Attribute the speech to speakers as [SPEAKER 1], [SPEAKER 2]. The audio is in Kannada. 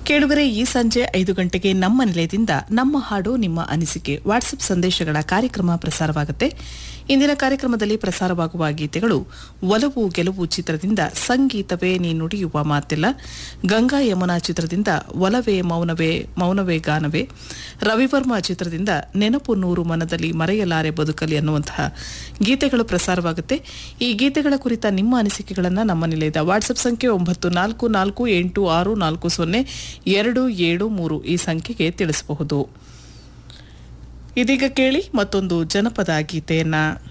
[SPEAKER 1] ಕೇಳುಗರೆ ಈ ಸಂಜೆ ಐದು ಗಂಟೆಗೆ ನಮ್ಮ ನಿಲಯದಿಂದ ನಮ್ಮ ಹಾಡು ನಿಮ್ಮ ಅನಿಸಿಕೆ ವಾಟ್ಸ್ಆಪ್ ಸಂದೇಶಗಳ ಕಾರ್ಯಕ್ರಮ ಪ್ರಸಾರವಾಗುತ್ತೆ ಇಂದಿನ ಕಾರ್ಯಕ್ರಮದಲ್ಲಿ ಪ್ರಸಾರವಾಗುವ ಗೀತೆಗಳು ಒಲವು ಗೆಲುವು ಚಿತ್ರದಿಂದ ಸಂಗೀತವೇ ನೀ ನುಡಿಯುವ ಮಾತಿಲ್ಲ ಗಂಗಾ ಯಮುನಾ ಚಿತ್ರದಿಂದ ಒಲವೇ ಮೌನವೇ ಮೌನವೇ ಗಾನವೇ ರವಿವರ್ಮ ಚಿತ್ರದಿಂದ ನೆನಪು ನೂರು ಮನದಲ್ಲಿ ಮರೆಯಲಾರೆ ಬದುಕಲಿ ಅನ್ನುವಂತಹ ಗೀತೆಗಳು ಪ್ರಸಾರವಾಗುತ್ತೆ ಈ ಗೀತೆಗಳ ಕುರಿತ ನಿಮ್ಮ ಅನಿಸಿಕೆಗಳನ್ನು ನಮ್ಮ ನಿಲಯದ ವಾಟ್ಸ್ಆಪ್ ಸಂಖ್ಯೆ ಒಂಬತ್ತು ನಾಲ್ಕು ನಾಲ್ಕು ಎಂಟು ಆರು ನಾಲ್ಕು ಸೊನ್ನೆ ಎರಡು ಏಳು ಮೂರು ಈ ಸಂಖ್ಯೆಗೆ ತಿಳಿಸಬಹುದು ಇದೀಗ ಕೇಳಿ ಮತ್ತೊಂದು ಜನಪದ ಗೀತೆಯನ್ನ